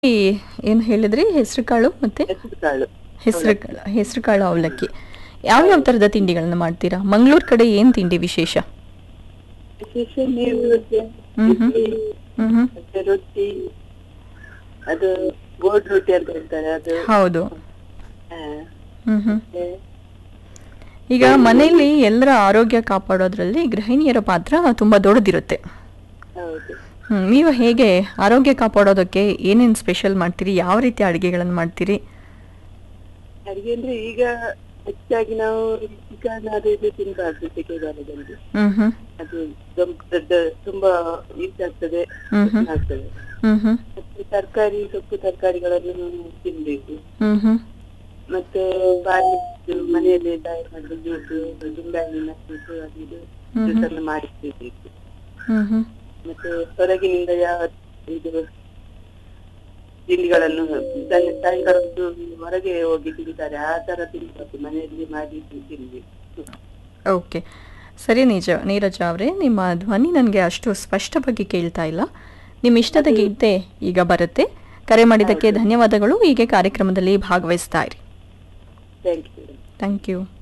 ಏನು ಹೇಳಿದ್ರಿ ಹೆಸರು ಕಾಳು ಮತ್ತೆ ಹೆಸರು ಕಾಳು ಹೆಸರು ಕಾಳು ಹೆಸರು ಕಾಳು ಅವಲಕ್ಕಿ ಯಾವ ಯಾವ ಥರದ ತಿಂಡಿಗಳನ್ನ ಮಾಡ್ತೀರಾ ಮಂಗಳೂರು ಕಡೆ ಏನು ತಿಂಡಿ ವಿಶೇಷ ವಿಶೇಷ ನೀರು ದೋಸೆ ಹ್ಮ್ ಹ್ಮ್. ಇಡ್ಲಿ, ಹ್ಮ್ ಹ್ಮ್ ಮತ್ತೆ ರೊಟ್ಟಿ ಅದು ಗೋಡ್ ರೊಟ್ಟಿ ಅಂತ ಹೇಳ್ತಾರೆ ಅದು ಹೌದು ಆ, ಹ್ಮ್ ಹ್ಮ್ ಮತ್ತೆ ಈಗ ಮನೆಯಲ್ಲಿ ಎಲ್ಲರ ಆರೋಗ್ಯ ಕಾಪಾಡೋದ್ರಲ್ಲಿ ಗೃಹಿಣಿಯರ ಪಾತ್ರ ತುಂಬಾ ದೊಡ್ಡದಿರುತ್ತೆ ಹೌದು ಹ್ಮ್, ನೀವು ಹೇಗೆ ಆರೋಗ್ಯ ಕಾಪಾಡೋದಕ್ಕೆ ಏನೇನು ಸ್ಪೆಷಲ್ ಮಾಡ್ತೀರಿ ಯಾವ ರೀತಿ ಅಡುಗೆಗಳನ್ನು ಮಾಡ್ತೀರಿ ಅಡಿಗೆ ಅಂದ್ರೆ ಈಗ ಹೆಚ್ಚಾಗಿ ನಾವು ಚಿಕನ್ ಅದು ಇದು ತಿನ್ಬಾರ್ದು ಸೆಕೆಗಾಲದಲ್ಲಿ ಹ್ಮ್ ಹ್ಮ್ ಅದು ದೊಡ್ಡ ದೊಡ್ಡ ತುಂಬಾ ಈಟ್ ಆಗ್ತದೆ ಹ್ಮ್ ಹ್ಮ್. ಆಗ್ತದೆ ಹ್ಮ್ ಹ್ಮ್ ಮತ್ತೆ ತರಕಾರಿ ಸೊಪ್ಪು ತರಕಾರಿಗಳನ್ನು ತಿನ್ಬೇಕು ಹ್ಮ್ ಹ್ಮ್ ಮತ್ತೆ ಬಾಯಿ ಮನೆಯಲ್ಲಿ ತಯಾರು ಮಾಡಿದ ಜ್ಯೂಸು ಲಿಂಬೆಹಣ್ಣಿನ ಜ್ಯೂಸು ಅದು ಇದು ಹ್ಮ್ ಹ್ಮ್. ಜ್ಯೂಸ್ ಅನ್ನು ಮಾಡಿರ್ಬೇಕು ಹ್ಮ್ ಹ್ಮ್ ಮತ್ತೆ ಹೊರಗಿನಿಂದ ಯಾವ ಇದು ತಿಂಡಿಗಳನ್ನು ಸಾಯ- ಸಾಯಂಕಾಲ ಹೊತ್ತು ಹೊರಗೆ ಹೋಗಿ ತಿಂತಾರೆ ಆ ತರ ತಿನ್ಬೇಕು ಮನೆಯಲ್ಲಿ ಮಾಡಿ ತಿನ್ಬೇಕು ಓಕೆ ಸರಿ ನಿಜ ನೀರಜ ಅವರೇ ನಿಮ್ಮ ಧ್ವನಿ ನನಗೆ ಅಷ್ಟು ಸ್ಪಷ್ಟವಾಗಿ ಕೇಳ್ತಾ ಇಲ್ಲ ನಿಮ್ಮ ಇಷ್ಟದ ಗೀತೆ ಈಗ ಬರುತ್ತೆ ಕರೆ ಮಾಡಿದ್ದಕ್ಕೆ ಧನ್ಯವಾದಗಳು ಹೀಗೆ ಕಾರ್ಯಕ್ರಮದಲ್ಲಿ ಭಾಗವಹಿಸ್ತಾ ಇರಿ ಥ್ಯಾಂಕ್ ಯು ಥ್ಯಾಂಕ್ ಯು